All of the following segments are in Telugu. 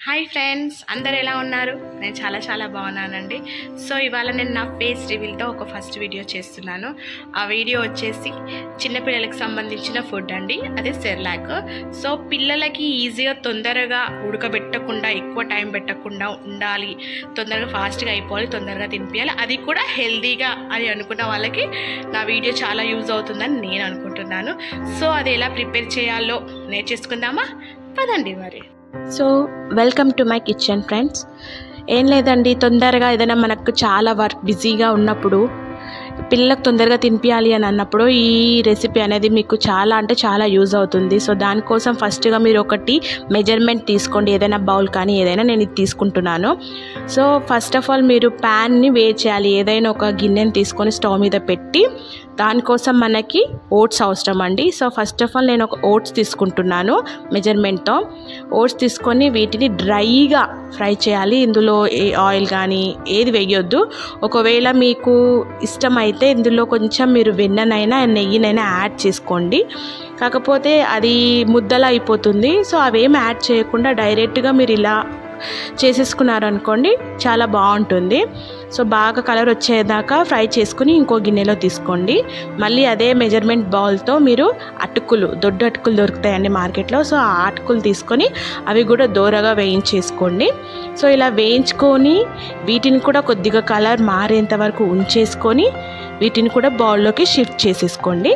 హాయ్ ఫ్రెండ్స్ అందరు ఎలా ఉన్నారు నేను చాలా చాలా బాగున్నానండి సో ఇవాళ నేను నా ఫేస్ రివీల్తో ఒక ఫస్ట్ వీడియో చేస్తున్నాను ఆ వీడియో వచ్చేసి చిన్నపిల్లలకు సంబంధించిన ఫుడ్ అండి అదే సెర్లాక్ సో పిల్లలకి ఈజీగా తొందరగా ఉడకబెట్టకుండా ఎక్కువ టైం పెట్టకుండా ఉండాలి తొందరగా ఫాస్ట్గా అయిపోవాలి తొందరగా తినిపించాలి అది కూడా హెల్తీగా అని అనుకున్న వాళ్ళకి నా వీడియో చాలా యూజ్ అవుతుందని నేను అనుకుంటున్నాను సో అది ఎలా ప్రిపేర్ చేయాలో నేర్చేసుకుందామా పదండి మరి so welcome to my kitchen friends ఏం లేదండి తొందరగా ఏదైనా మనకు చాలా వర్క్ బిజీగా ఉన్నప్పుడు పిల్లలకు తొందరగా తినిపించాలి అని అన్నప్పుడు ఈ రెసిపీ అనేది మీకు చాలా అంటే చాలా యూజ్ అవుతుంది సో దానికోసం ఫస్ట్గా మీరు ఒకటి మెజర్మెంట్ తీసుకోండి ఏదైనా బౌల్ కానీ ఏదైనా నేను ఇది తీసుకుంటున్నాను సో ఫస్ట్ ఆఫ్ ఆల్ మీరు ప్యాన్ని వే చేయాలి ఏదైనా ఒక గిన్నెని తీసుకొని స్టవ్ మీద పెట్టి దానికోసం మనకి ఓట్స్ అవసరం అండి సో ఫస్ట్ ఆఫ్ ఆల్ నేను ఒక ఓట్స్ తీసుకుంటున్నాను మెజర్మెంట్తో ఓట్స్ తీసుకొని వీటిని డ్రైగా ఫ్రై చేయాలి ఇందులో ఏ ఆయిల్ కానీ ఏది వేయొద్దు ఒకవేళ మీకు ఇష్టమైతే ఇందులో కొంచెం మీరు వెన్ననైనా నెయ్యినైనా యాడ్ చేసుకోండి కాకపోతే అది ముద్దలా అయిపోతుంది సో అవేం యాడ్ చేయకుండా డైరెక్ట్గా మీరు ఇలా చేసేసుకున్నారనుకోండి చాలా బాగుంటుంది సో బాగా కలర్ వచ్చేదాకా ఫ్రై చేసుకుని ఇంకో గిన్నెలో తీసుకోండి మళ్ళీ అదే మెజర్మెంట్ బౌల్తో మీరు అటుకులు దొడ్డు అటుకులు దొరుకుతాయండి మార్కెట్లో సో ఆ అటుకులు తీసుకొని అవి కూడా దూరగా వేయించేసుకోండి సో ఇలా వేయించుకొని వీటిని కూడా కొద్దిగా కలర్ మారేంత వరకు ఉంచేసుకొని వీటిని కూడా బౌల్లోకి షిఫ్ట్ చేసేసుకోండి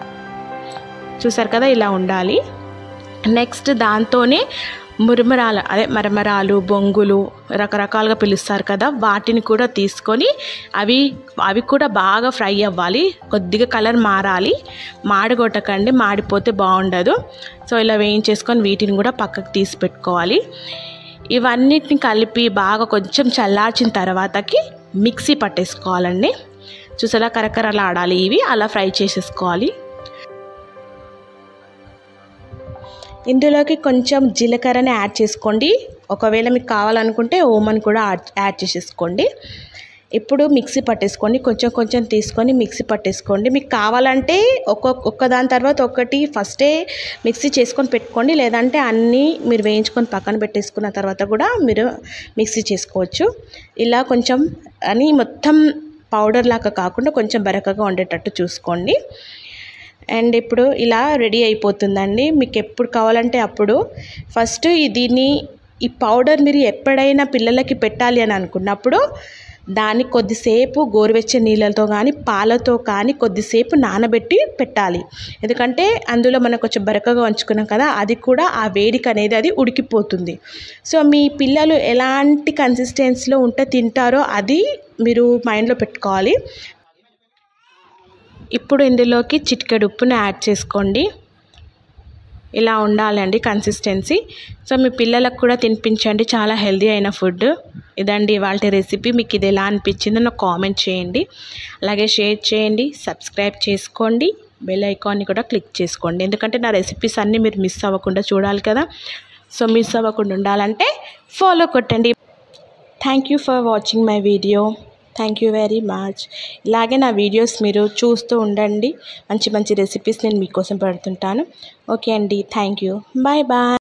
చూసారు కదా ఇలా ఉండాలి నెక్స్ట్ దాంతోనే మురమరాలు అదే మరమరాలు బొంగులు రకరకాలుగా పిలుస్తారు కదా వాటిని కూడా తీసుకొని అవి అవి కూడా బాగా ఫ్రై అవ్వాలి కొద్దిగా కలర్ మారాలి మాడగొట్టకండి మాడిపోతే బాగుండదు సో ఇలా వేయించేసుకొని వీటిని కూడా పక్కకు తీసి పెట్టుకోవాలి ఇవన్నిటిని కలిపి బాగా కొంచెం చల్లార్చిన తర్వాతకి మిక్సీ పట్టేసుకోవాలండి చూసేలా కరకరలాడాలి ఇవి అలా ఫ్రై చేసేసుకోవాలి ఇందులోకి కొంచెం జీలకర్రని యాడ్ చేసుకోండి ఒకవేళ మీకు కావాలనుకుంటే ఓమన్ కూడా యాడ్ చేసేసుకోండి ఇప్పుడు మిక్సీ పట్టేసుకోండి కొంచెం కొంచెం తీసుకొని మిక్సీ పట్టేసుకోండి మీకు కావాలంటే ఒక్కొక్క ఒక్కదాని తర్వాత ఒకటి ఫస్టే మిక్సీ చేసుకొని పెట్టుకోండి లేదంటే అన్నీ మీరు వేయించుకొని పక్కన పెట్టేసుకున్న తర్వాత కూడా మీరు మిక్సీ చేసుకోవచ్చు ఇలా కొంచెం అని మొత్తం పౌడర్ లాగా కాకుండా కొంచెం బరకగా ఉండేటట్టు చూసుకోండి అండ్ ఇప్పుడు ఇలా రెడీ అయిపోతుందండి మీకు ఎప్పుడు కావాలంటే అప్పుడు ఫస్ట్ దీన్ని ఈ పౌడర్ మీరు ఎప్పుడైనా పిల్లలకి పెట్టాలి అని అనుకున్నప్పుడు దాన్ని కొద్దిసేపు గోరువెచ్చని నీళ్ళతో కానీ పాలతో కానీ కొద్దిసేపు నానబెట్టి పెట్టాలి ఎందుకంటే అందులో మనం కొంచెం బరకగా ఉంచుకున్నాం కదా అది కూడా ఆ వేడికి అనేది అది ఉడికిపోతుంది సో మీ పిల్లలు ఎలాంటి కన్సిస్టెన్సీలో ఉంటే తింటారో అది మీరు మైండ్లో పెట్టుకోవాలి ఇప్పుడు ఇందులోకి చిటికెడు ఉప్పుని యాడ్ చేసుకోండి ఇలా ఉండాలండి కన్సిస్టెన్సీ సో మీ పిల్లలకు కూడా తినిపించండి చాలా హెల్దీ అయిన ఫుడ్ ఇదండి ఇవాళ రెసిపీ మీకు ఇది ఎలా అనిపించిందో నాకు కామెంట్ చేయండి అలాగే షేర్ చేయండి సబ్స్క్రైబ్ చేసుకోండి బెల్ ఐకాన్ని కూడా క్లిక్ చేసుకోండి ఎందుకంటే నా రెసిపీస్ అన్నీ మీరు మిస్ అవ్వకుండా చూడాలి కదా సో మిస్ అవ్వకుండా ఉండాలంటే ఫాలో కొట్టండి thank you for watching my video thank you very much ఇలాగే నా వీడియోస్ మీరు చూస్తూ ఉండండి మంచి మంచి రెసిపీస్ నేను మీకోసం పెడుతుంటాను ఓకే అండి థ్యాంక్ యూ బాయ్ బాయ్